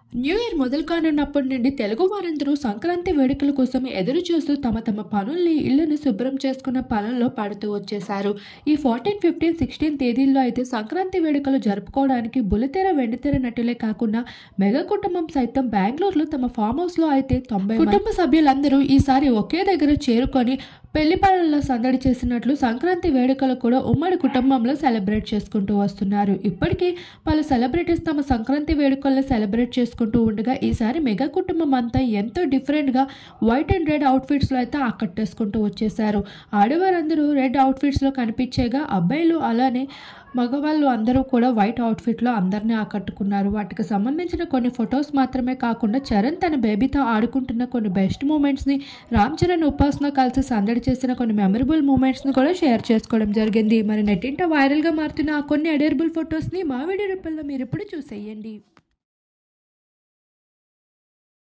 new year మొదలు కానున్నప్పటి నుండి తెలుగు వారందరూ సంక్రాంతి వేడుకల కోసం ఎదురు చూస్తూ తమ తమ పనుల్ని ఇళ్లను శుభ్రం చేసుకున్న పనుల్లో పడుతూ వచ్చేశారు ఈ ఫోర్టీన్ ఫిఫ్టీన్ సిక్స్టీన్ తేదీల్లో అయితే సంక్రాంతి వేడుకలు జరుపుకోవడానికి బుల్లితెర వెండితెర నటులే కాకుండా మెగా కుటుంబం సైతం బెంగళూరులో తమ ఫామ్ హౌస్ లో అయితే తొంభై కుటుంబ సభ్యులందరూ ఈసారి ఒకే దగ్గర చేరుకొని పెళ్లి పనుల్లో సందడి చేసినట్లు సంక్రాంతి వేడుకలు కూడా ఉమ్మడి కుటుంబంలో సెలబ్రేట్ చేసుకుంటూ వస్తున్నారు ఇప్పటికీ పలు సెలబ్రిటీస్ తమ సంక్రాంతి వేడుకల్లో సెలబ్రేట్ చేసుకుంటూ ఉండగా ఈసారి మెగా కుటుంబం అంతా ఎంతో డిఫరెంట్గా వైట్ అండ్ రెడ్ అవుట్ఫిట్స్లో అయితే ఆకట్టేసుకుంటూ వచ్చేసారు ఆడవారందరూ రెడ్ అవుట్ఫిట్స్లో కనిపించేగా అబ్బాయిలు అలానే మగవాళ్ళు అందరూ కూడా వైట్ అవుట్ఫిట్లో అందరినీ ఆకట్టుకున్నారు వాటికి సంబంధించిన కొన్ని ఫొటోస్ మాత్రమే కాకుండా చరణ్ తన బేబీతో ఆడుకుంటున్న కొన్ని బెస్ట్ మూమెంట్స్ని రామ్ చరణ్ ఉపాసన కలిసి సందడి చేసిన కొన్ని మెమరబుల్ మూమెంట్స్ని కూడా షేర్ చేసుకోవడం జరిగింది మరి నెట్టింట వైరల్గా మారుతున్న ఆ కొన్ని అడేరబుల్ ఫొటోస్ని మా వీడియో రూపంలో మీరు ఇప్పుడు చూసేయండి